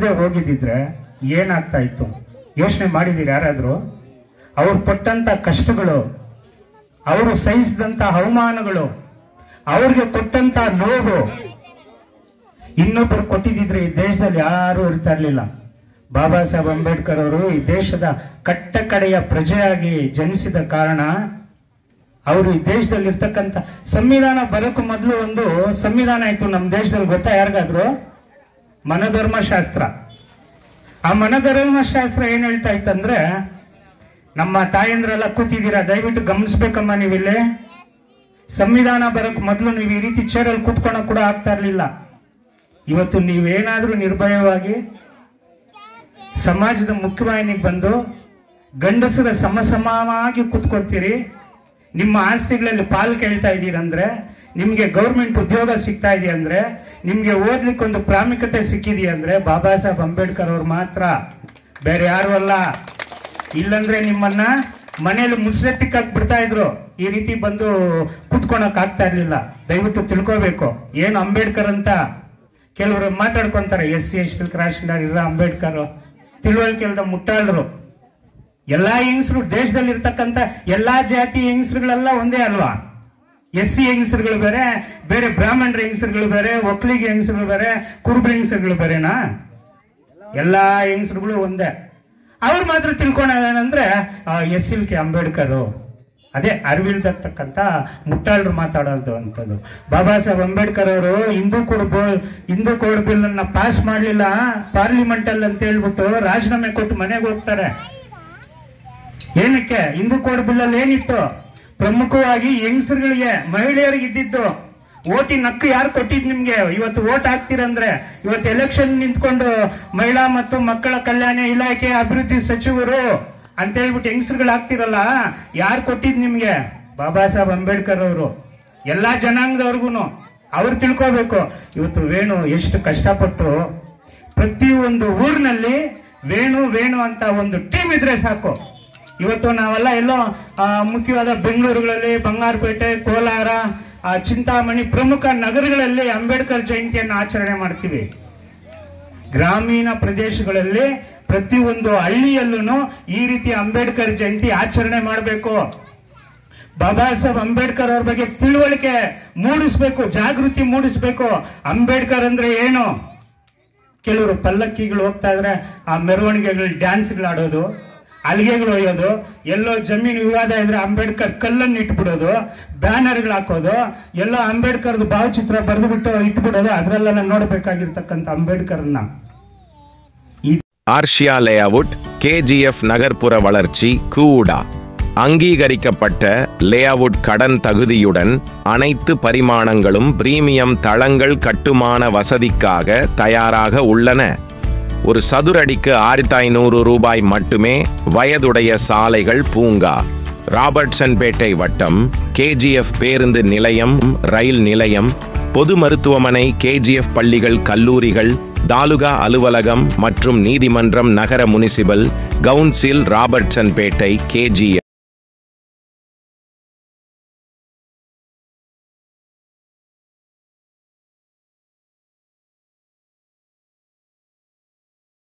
ಇಲ್ಲದೆ ಹೋಗಿದ್ದಿದ್ರೆ ಏನಾಗ್ತಾ ಇತ್ತು ಯೋಚನೆ ಮಾಡಿದೀರಿ ಯಾರಾದ್ರೂ ಅವ್ರು ಪಟ್ಟಂತ ಕಷ್ಟಗಳು ಅವರು ಸಹಿಸಿದಂತ ಅವಮಾನಗಳು ಅವ್ರಿಗೆ ಕೊಟ್ಟಂತ ನೋವು ಇನ್ನೊಬ್ಬರು ಕೊಟ್ಟಿದ್ದಿದ್ರೆ ಈ ದೇಶದಲ್ಲಿ ಯಾರು ಇರ್ತಾ ಇರ್ಲಿಲ್ಲ ಬಾಬಾ ಸಾಹೇಬ್ ಅಂಬೇಡ್ಕರ್ ಅವರು ಈ ದೇಶದ ಕಟ್ಟ ಕಡೆಯ ಪ್ರಜೆಯಾಗಿ ಜನಿಸಿದ ಕಾರಣ ಅವರು ಈ ದೇಶದಲ್ಲಿ ಇರ್ತಕ್ಕಂಥ ಸಂವಿಧಾನ ಬರೋಕ್ಕೂ ಮೊದಲು ಒಂದು ಸಂವಿಧಾನ ಇತ್ತು ನಮ್ಮ ದೇಶದಲ್ಲಿ ಗೊತ್ತಾ ಯಾರಿಗಾದ್ರು ಮನಧರ್ಮಶಾಸ್ತ್ರ ಆ ಮನಧರ್ಮಶಾಸ್ತ್ರ ಏನ್ ಹೇಳ್ತಾ ಇತ್ತಂದ್ರೆ ನಮ್ಮ ತಾಯಂದ್ರೆಲ್ಲ ಕೂತಿದ್ದೀರಾ ದಯವಿಟ್ಟು ಗಮನಿಸ್ಬೇಕಮ್ಮ ನೀವಿಲ್ಲಿ ಸಂವಿಧಾನ ಬರಕ್ ಮೊದಲು ನೀವು ಈ ರೀತಿ ಚೇರಲ್ಲಿ ಕೂತ್ಕೊಳಕ್ ಕೂಡ ಆಗ್ತಾ ಇರ್ಲಿಲ್ಲ ಇವತ್ತು ನೀವೇನಾದ್ರೂ ನಿರ್ಭಯವಾಗಿ ಸಮಾಜದ ಮುಖ್ಯವಾಹಿನಿಗೆ ಬಂದು ಗಂಡಸರ ಸಮಸಮವಾಗಿ ಕೂತ್ಕೊಳ್ತೀರಿ ನಿಮ್ಮ ಆಸ್ತಿಗಳಲ್ಲಿ ಪಾಲು ಕೇಳ್ತಾ ಇದ್ದೀರಂದ್ರೆ ನಿಮ್ಗೆ ಗೌರ್ಮೆಂಟ್ ಉದ್ಯೋಗ ಸಿಗ್ತಾ ಇದೆಯಂದ್ರೆ ನಿಮ್ಗೆ ಓದ್ಲಿಕ್ಕೆ ಒಂದು ಪ್ರಾಮುಖ್ಯತೆ ಸಿಕ್ಕಿದೆಯಂದ್ರೆ ಬಾಬಾ ಸಾಹೇಬ್ ಅಂಬೇಡ್ಕರ್ ಅವ್ರು ಮಾತ್ರ ಬೇರೆ ಯಾರು ಅಲ್ಲ ಇಲ್ಲಂದ್ರೆ ನಿಮ್ಮನ್ನ ಮನೇಲಿ ಮುಸ್ರೆತ್ತಿಕ್ ಬಿಡ್ತಾ ಇದ್ರು ಈ ರೀತಿ ಬಂದು ಕೂತ್ಕೊಳಕ್ ಆಗ್ತಾ ಇರ್ಲಿಲ್ಲ ದಯವಿಟ್ಟು ತಿಳ್ಕೋಬೇಕು ಏನು ಅಂಬೇಡ್ಕರ್ ಅಂತ ಕೆಲವರು ಮಾತಾಡ್ಕೊಂತಾರೆ S C S T cross ಇಲ್ಲ ಅಂಬೇಡ್ಕರ್ ತಿಳುವಳಿಕೆ ಇಲ್ದ ಮುಟ್ಟಾಳ್ರು ಎಲ್ಲಾ ಹೆಂಗಸರು ದೇಶದಲ್ಲಿ ಇರ್ತಕ್ಕಂಥ ಎಲ್ಲಾ ಜಾತಿ ಹೆಂಗಸರುಗಳೆಲ್ಲ ಒಂದೇ ಅಲ್ವಾ ಎಸ್ ಸಿ ಹೆಂಗಸರುಗಳು ಬೇರೆ ಬೇರೆ ಬ್ರಾಹ್ಮಣರ ಹೆಂಗಸರುಗಳು ಬೇರೆ ಒಕ್ಕಲಿಗೆ ಹೆಂಗಸರುಗಳು ಬೇರೆ ಕುರುಬ ಹೆಂಗಸರುಗಳು ಬೇರೆನಾ ಎಲ್ಲಾ ಹೆಂಗಸರುಗಳು ಒಂದೇ ಅವ್ರು ಮಾತ್ರ ತಿಳ್ಕೊಂಡೇನಂದ್ರೆ ಎಸ್ ಎಲ್ ಕೆ ಅಂಬೇಡ್ಕರ್ ಅದೇ ಅರಿವಿಲ್ದಕ್ಕಂತ ಮುಟ್ಟಾಳರು ಮಾತಾಡೋದು ಅಂತದ್ದು ಬಾಬಾ ಸಾಹೇಬ್ ಅಂಬೇಡ್ಕರ್ ಅವರು ಹಿಂದೂ ಕೋಡ್ ಬೋ- ಹಿಂದೂ ಕೋಡ್ ಬಿಲ್ ಅನ್ನ ಪಾಸ್ ಮಾಡ್ಲಿಲ್ಲ ಪಾರ್ಲಿಮೆಂಟ್ ಅಲ್ಲಿ ಅಂತ ಹೇಳ್ಬಿಟ್ಟು ರಾಜೀನಾಮೆ ಕೊಟ್ಟು ಮನೆಗೆ ಹೋಗ್ತಾರೆ ಏನಕ್ಕೆ ಹಿಂದೂ ಕೋಡ್ ಬಿಲ್ ಅಲ್ಲಿ ಏನಿತ್ತು ಪ್ರಮುಖವಾಗಿ ಹೆಂಗಸರುಗಳಿಗೆ ಮಹಿಳೆಯರಿಗೆ ಇದ್ದಿದ್ದು ಓಟಿನ ಹಕ್ಕು ಯಾರು ಕೊಟ್ಟಿದ್ ನಿಮ್ಗೆ ಇವತ್ತು ಓಟ್ ಹಾಕ್ತೀರಂದ್ರೆ ಇವತ್ತು ಎಲೆಕ್ಷನ್ ನಿಂತ್ಕೊಂಡು ಮಹಿಳಾ ಮತ್ತು ಮಕ್ಕಳ ಕಲ್ಯಾಣ ಇಲಾಖೆ ಅಭಿವೃದ್ಧಿ ಸಚಿವರು ಅಂತ ಹೇಳ್ಬಿಟ್ಟು ಹೆಂಗಸರುಗಳು ಆಗ್ತಿರಲ್ಲ ಯಾರು ಕೊಟ್ಟಿದ್ ನಿಮ್ಗೆ ಬಾಬಾ ಸಾಹೇಬ್ ಅಂಬೇಡ್ಕರ್ ಅವರು ಎಲ್ಲಾ ಜನಾಂಗದವ್ರಿಗೂ ಅವ್ರು ತಿಳ್ಕೋಬೇಕು ಇವತ್ತು ವೇಣು ಎಷ್ಟು ಕಷ್ಟಪಟ್ಟು ಪ್ರತಿ ಒಂದು ಊರಿನಲ್ಲಿ ವೇಣು ವೇಣು ಅಂತ ಒಂದು ಟೀಮ್ ಇದ್ರೆ ಸಾಕು ಇವತ್ತು ನಾವೆಲ್ಲ ಎಲ್ಲೋ ಆ, ಮುಖ್ಯವಾದ ಬೆಂಗಳೂರುಗಳಲ್ಲಿ ಬಂಗಾರಪೇಟೆ ಕೋಲಾರ ಆ, ಚಿಂತಾಮಣಿ ಪ್ರಮುಖ ನಗರಗಳಲ್ಲಿ ಅಂಬೇಡ್ಕರ್ ಜಯಂತಿಯನ್ನು ಆಚರಣೆ ಮಾಡ್ತೀವಿ ಗ್ರಾಮೀಣ ಪ್ರದೇಶಗಳಲ್ಲಿ ಪ್ರತಿ ಒಂದು ಹಳ್ಳಿಯಲ್ಲೂ ಈ ರೀತಿ ಅಂಬೇಡ್ಕರ್ ಜಯಂತಿ ಆಚರಣೆ ಮಾಡಬೇಕು ಬಾಬಾ ಸಾಹೇಬ್ ಅಂಬೇಡ್ಕರ್ ಅವ್ರ ಬಗ್ಗೆ ತಿಳುವಳಿಕೆ ಮೂಡಿಸ್ಬೇಕು ಜಾಗೃತಿ ಮೂಡಿಸ್ಬೇಕು ಅಂಬೇಡ್ಕರ್ ಅಂದ್ರೆ ಏನು ಕೆಲವರು ಪಲ್ಲಕ್ಕಿಗಳು ಹೋಗ್ತಾ ಇದ್ರೆ ಆ ಮೆರವಣಿಗೆಗಳು ಡ್ಯಾನ್ಸ್ಗಳು ಆಡೋದು ಅಲ್ಲಿಗೆಗಳು ಒಯ್ಯೋದು ಎಲ್ಲೋ ಜಮೀನು ವಿವಾದ ಇದ್ರೆ ಅಂಬೇಡ್ಕರ್ ಕಲ್ಲನ್ನು ಇಟ್ಬಿಡೋದು ಬ್ಯಾನರ್ಗಳು ಹಾಕೋದು ಎಲ್ಲೋ ಅಂಬೇಡ್ಕರ್ದು ಭಾವಚಿತ್ರ ಬರೆದು ಬಿಟ್ಟು ಇಟ್ಬಿಡೋದು ಅದ್ರಲ್ಲೆಲ್ಲ ನೋಡ್ಬೇಕಾಗಿರ್ತಕ್ಕಂಥ ಅಂಬೇಡ್ಕರ್ನ ஆர்ஷியா லேஅவுட் கேஜிஎஃப் நகர்ப்புற வளர்ச்சி கூடா அங்கீகரிக்கப்பட்ட லேஅவுட் கடன் தகுதியுடன் அனைத்து பரிமாணங்களும் பிரீமியம் தளங்கள் கட்டுமான வசதிக்காக தயாராக உள்ளன ஒரு சதுரடிக்கு ஆயிரத்தி ஐநூறு ரூபாய் மட்டுமே வயதுடைய சாலைகள் பூங்கா ராபர்ட்சன்பேட்டை வட்டம் கேஜிஎஃப் பேருந்து நிலையம் ரயில் நிலையம் பொது மருத்துவமனை கேஜிஎஃப் பள்ளிகள் கல்லூரிகள் தாலுகா அலுவலகம் மற்றும் நீதிமன்றம் நகர முனிசிபல் கவுன்சில் ராபர்ட்சன்பேட்டை கேஜிஎஃப்